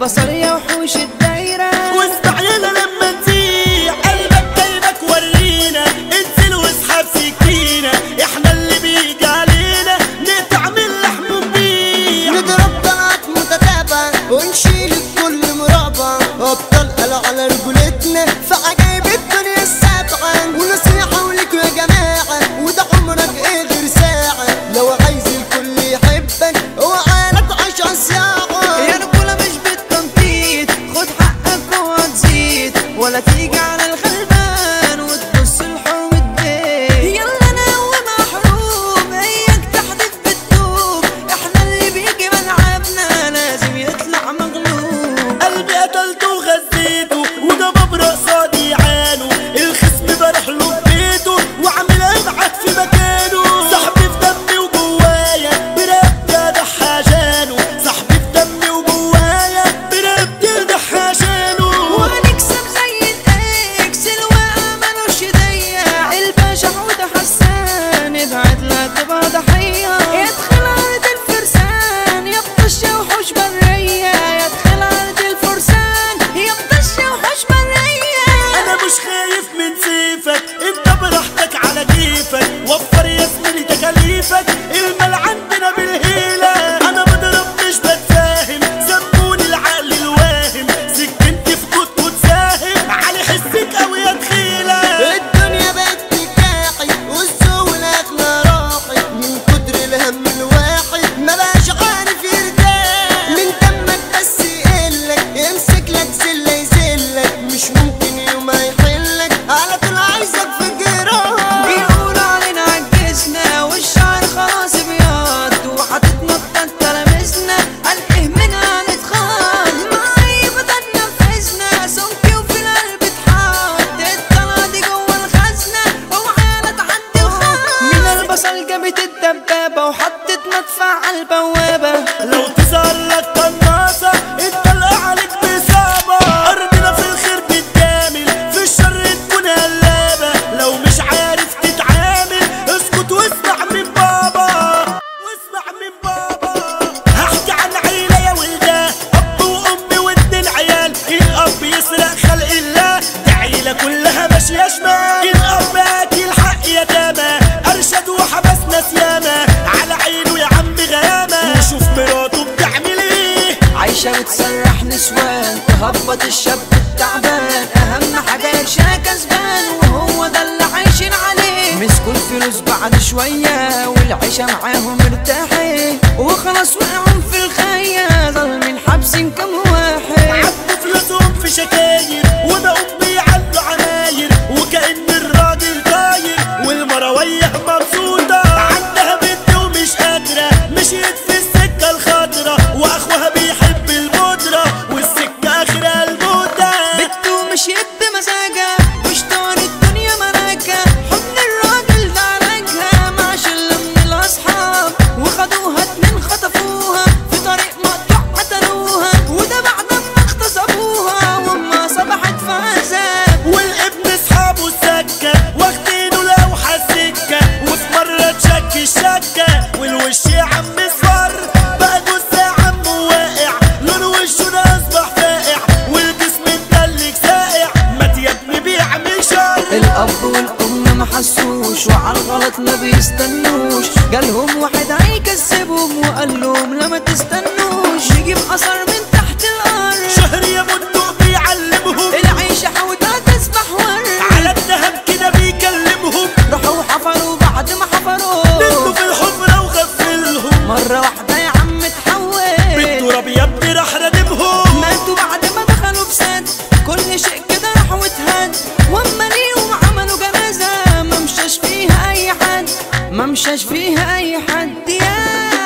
البصر يا وحوش الدايرة واسمع يلا لما نزيع قلبك جايبك ورينا انزل واسحب سكينة احنا اللي بيجي علينا نقطع من لحم ونبيع نضرب طلعات متتابعة ونشيل الكل مرابع أبطال قلع على رجولتنا في عجايب الدنيا السابعة ونصيحة وليكوا يا جماعة وده عمرك ايه غير ساعة لو عايز الكل يحبك اوعى لا تعيش على الساعة يا رجولة مش بالتنطيط خد حقك وهتزيد ولا تيجي على الغلبان وتبص الحرم الدين يلا ناوي محروم هيك تحدف بتدوب احنا اللي بيجي ملعبنا لازم يطلع مغلوب قلبي قتلته وغذيته وجباب رقصادي يعانوا الخصم بروح له ببيته وعامل ابعد في مكانه صاحبي في دمي وجوايا برقبتي ضحاشانه صاحبي في دمي وجوايا برقبتي ضحاشانه وهنكسب زي الاكس الواقع ملوش ضيق الباشا حوده حسان ابعت لا تبقى ضحية يدخل عرض الفرسان يبطش وحوش برية يدخل عرض الفرسان يبطش وحوش برية انا مش خايف من سيفك انت براحتك على كيفك وفر يا زميلي تكاليفك المال عندنا بالهيلة انا بضرب مش بتفاهم سموني العقل الواهم سكنتي في كنت وتساهم علي حسك اوي يا تخيلة الدنيا بقت تكاحي والسوق الاغلى راحت من كتر الهم الواحد ما بقاش عارف يرتاح من دمك بس يقلك يمسك لك سله يذلك مش ممكن يوم هيحلك على طول عايزك في جراح بيقولوا علينا عجزنا والشعر خلاص ابيض وحاططنا بطنطا لمسنا قال ايه منها نتخاض معايا بدنا نفذنا سمكي وفي القلب اتحط الطلعة دي جوه الخزنة وعيالة عندي وخاف من البصل جابت الدبابة وحطت مدفع على البوابة لو تظهر لك قناصة اتطلع عليك بإصابة أرضنا في الخير بتجامل في الشر تكون قلابة لو مش عارف تتعامل اسكت واسمع من بابا واسمع من بابا هحكي عن عيلة يا ولدة أب وأم واتنين عيال الأب يسرق خلق الله دي عيلة كلها ماشية شمال الأب أكل حق يتامى أرشد وحبس ناس ياما على عينه يا عم غيامة وشوف مراته بتعمل ايه عايشة وتسرح نسوان تهبط الشاب التعبان أهم حاجة يرشا كسبان وهو ده اللي عايشين عليه مسكوا الفلوس بعد شوية والعيشة معاهم مرتاحين وخلاص وقعوا في الخية ظالمين حابسين كم واحد عبوا فلوسهم في شكاير وبقوا بيعلوا عماير وكأن الراجل طاير والمراويح مبسوطة عندها بنت ومش قادرة مشيت في السكة الخضرا وأخوها بيحب البودرة والسكة آخرها الموتة بنته مشيت بمزاجها واشتهر الدنيا ملاكة حضن الراجل ده علاجها مع شلة من الأصحاب وخدوها اتنين خطفوها في طريق مقطوع قتلوها وده بعد ما اغتصبوها وأمها صبحت في عذاب والابن اصحابه السكة واخدينه لوحة السكة وفي مرة تشك الشكة والوش يا عم اصفر بقى جثة يا عم واقع لون وشه ده اصبح فاقع والجسم متلج ساقع مات يا ابني بيعمل شر الأب والأم ما حسوش وعلى الغلط ما بيستنوش جالهم واحد هيكسبهم وقال لهم لا ما تستنوش يجيب أثر من تحت الأرض شهر يا بندق بيعلمهم العيشة حودها تسبح ورد على الدهب كده بيكلمهم راحوا حفروا بعد ما حفروا بنته في الحفرة وغفلهم مرة واحدة يا عم اتحول بالتراب يا ابني راح ردمهم ماتوا بعد ما دخلوا في سد كل شيء كده راح واتهد واما ليهم عملوا جنازة ما مشاش فيها أي حد ما مشاش فيها أي حد يا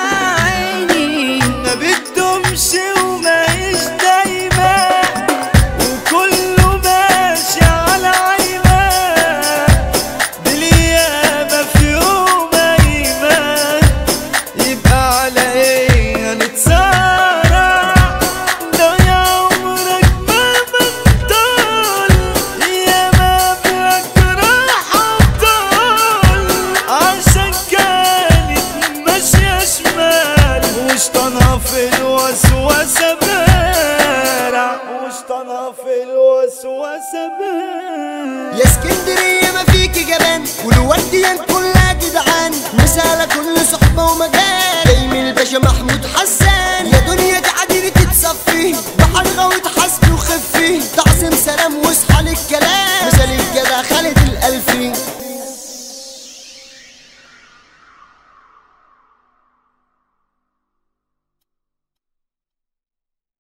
عيني ما بدهمش وماهيش دايما وكله ماشي على عيبة باليابة في يوم أيمن يبقى على ايه هنتصارع ده يا عمرك ما بطل يا ما بك راح ابطال عشان كانت الوسوسة بان يا اسكندرية ما فيكي جبان والورديان كلها جدعان مسالة كل صحبة ومجال جاي من الباشا محمود حسان يا دنيا تعديلي تتصفي بحر غوي تحاسبي وخفي تعظيم سلام واصحى للكلام